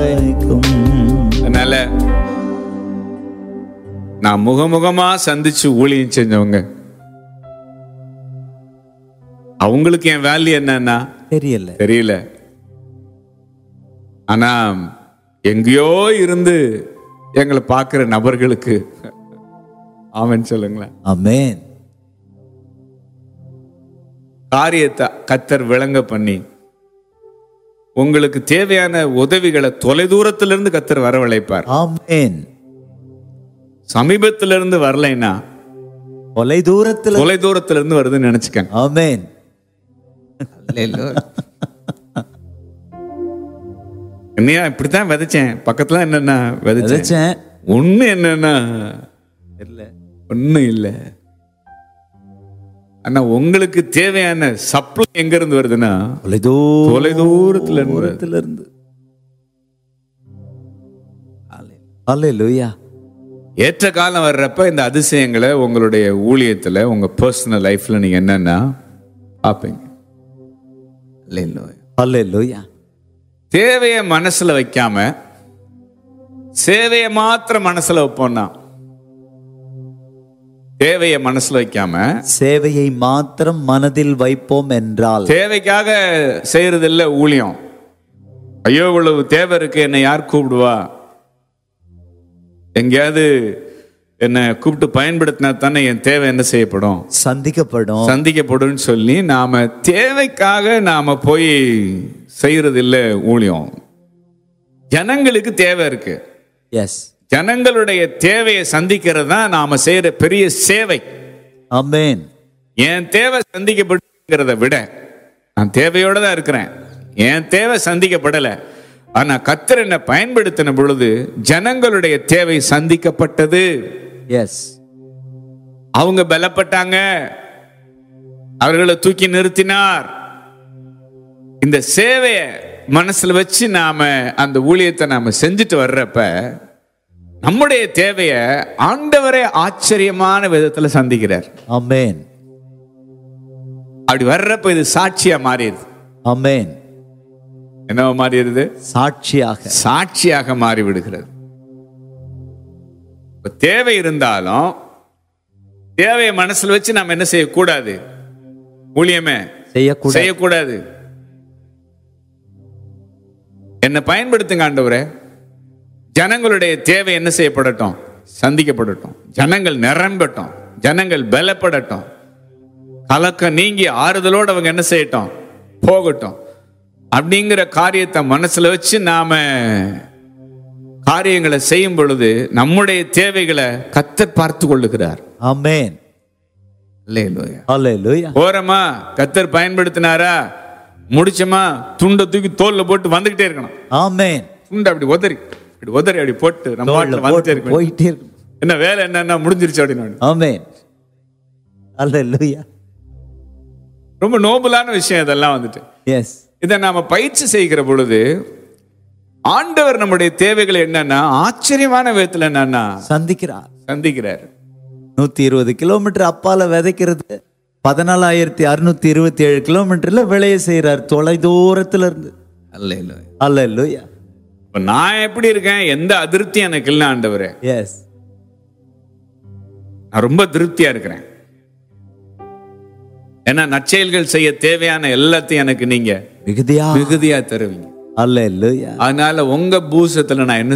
அதனால நான் முகமுகமா சந்திச்சு ஊழியம் செஞ்சவங்க அவங்களுக்கு என் வேல்யூ என்னன்னா தெரியல தெரியல ஆனா எங்கேயோ இருந்து எங்களை பார்க்கிற நபர்களுக்கு ஆமென் சொல்லுங்களேன் ஆமென் காரியத்தை கத்தர் விளங்க பண்ணி உங்களுக்கு தேவையான உதவிகளை தொலைதூரத்திலிருந்து கத்தர் வரவழைப்பார் ஆமென் சமீபத்திலிருந்து வரலைன்னா தொலை தூரத்துல தொலைதூரத்திலிருந்து வருதுன்னு நினைச்சுக்கங்க ஆமென் என்னையா இப்படித்தான் விதைச்சேன் பக்கத்துல என்னன்னா விதைச்சேன் விதைச்சேன் ஒண்ணு என்னன்னா தெரியல ஒண்ணும் இல்ல ஆனா உங்களுக்கு தேவையான சப்ளை எங்க இருந்து வருதுன்னா தொலை தொலைதூரத்துல இருந்து வருது. தூரத்துல இருந்து அல்லேலூயா ஏற்ற காலம் வர்றப்ப இந்த அதிசயங்களை உங்களுடைய ஊழியத்துல உங்க பர்சனல் லைஃப்ல நீங்க என்னன்னா பார்ப்பீங்க Hallelujah. அல்லேலூயா தேவையை மனசுல வைக்காம சேவையை மாத்திரம் மனசுல வைப்போம்னா தேவையை மனசுல வைக்காம சேவையை மாத்திரம் மனதில் வைப்போம் என்றால் தேவைக்காக செய்யறது இல்ல ஊழியம் ஐயோ இவ்வளவு தேவை இருக்கு என்னை யார் கூப்பிடுவா எங்கேயாவது என்னை கூப்பிட்டு பயன்படுத்தினா தானே என் தேவை என்ன செய்யப்படும் சந்திக்கப்படும் சந்திக்கப்படும் சொல்லி நாம தேவைக்காக நாம போய் செய்யறது இல்ல ஊழியம் ஜனங்களுக்கு தேவை இருக்கு எஸ் ஜனங்களுடைய தேவையை சந்திக்கிறது தான் நாம செய்யற பெரிய சேவை ஆமென் என் தேவை சந்திக்கப்படுங்கிறத விட நான் தேவையோட தான் இருக்கிறேன் என் தேவை சந்திக்கப்படல ஆனா கத்தர் என்னை பயன்படுத்தின பொழுது ஜனங்களுடைய தேவை சந்திக்கப்பட்டது எஸ் அவங்க பலப்பட்டாங்க அவர்களை தூக்கி நிறுத்தினார் இந்த சேவையை மனசுல வச்சு நாம அந்த ஊழியத்தை நாம செஞ்சுட்டு வர்றப்ப நம்முடைய தேவையை ஆண்டவரே ஆச்சரியமான விதத்துல சந்திக்கிறார் ஆமென் அப்படி வர்றப்ப இது சாட்சியா மாறிடுது ஆமென் என்னவா மாறிடுது சாட்சியாக சாட்சியாக மாறி விடுகிறது இப்ப தேவை இருந்தாலும் தேவையை மனசுல வச்சு நாம் என்ன செய்யக்கூடாது ஊழியமே செய்யக்கூடாது செய்யக்கூடாது என்னை பயன்படுத்துங்க ஆண்டவரே ஜனங்களுடைய தேவை என்ன செய்யப்படட்டும் சந்திக்கப்படட்டும் ஜனங்கள் நிரம்பட்டும் ஜனங்கள் பலப்படட்டும் கலக்கம் நீங்கி ஆறுதலோடு அவங்க என்ன செய்யட்டும் போகட்டும் அப்படிங்கிற காரியத்தை மனசுல வச்சு நாம காரியங்களை செய்யும் பொழுது நம்முடைய தேவைகளை கத்தர் பார்த்து கொள்ளுகிறார் ஆமென் அல்லேலூயா அல்லேலூயா போறோமா கத்தர் பயன்படுத்தினாரா முடிச்சோமா துண்டை தூக்கி தோல்ல போட்டு வந்துகிட்டே இருக்கணும் ஆமென் துண்டை அப்படி உதறி இப்படி உதறி அப்படி போட்டு நம்ம தோள்ல பாட்டுல வந்துட்டே போட்டு இருக்கணும் போயிட்டே இருக்கு என்ன வேலை என்னன்னா முடிஞ்சிருச்சு அப்படின்னு ஆமென் அல்லேலூயா ரொம்ப நோபலான விஷயம் இதெல்லாம் வந்துட்டு எஸ் இதை நாம பயிற்சி செய்கிற பொழுது ஆண்டவர் நம்முடைய தேவைகள் என்னன்னா ஆச்சரியமான விதத்துல என்னன்னா சந்திக்கிறார் சந்திக்கிறார் நூத்தி இருபது கிலோமீட்டர் அப்பால விதைக்கிறது பதினாலாயிரத்தி அறுநூத்தி இருபத்தி ஏழு கிலோமீட்டர்ல விளைய செய்யறார் தொலை தூரத்துல இருந்து அல்லேலூயா இப்ப நான் எப்படி இருக்கேன் எந்த அதிருப்தி எனக்கு இல்லை ஆண்டவரே எஸ் நான் ரொம்ப திருப்தியா இருக்கிறேன் ஏன்னா நற்செயல்கள் செய்ய தேவையான எல்லாத்தையும் எனக்கு நீங்க மிகுதியா மிகுதியா தருவீங்க அல்லேலூயா அதனால உங்க பூசத்துல நான் என்ன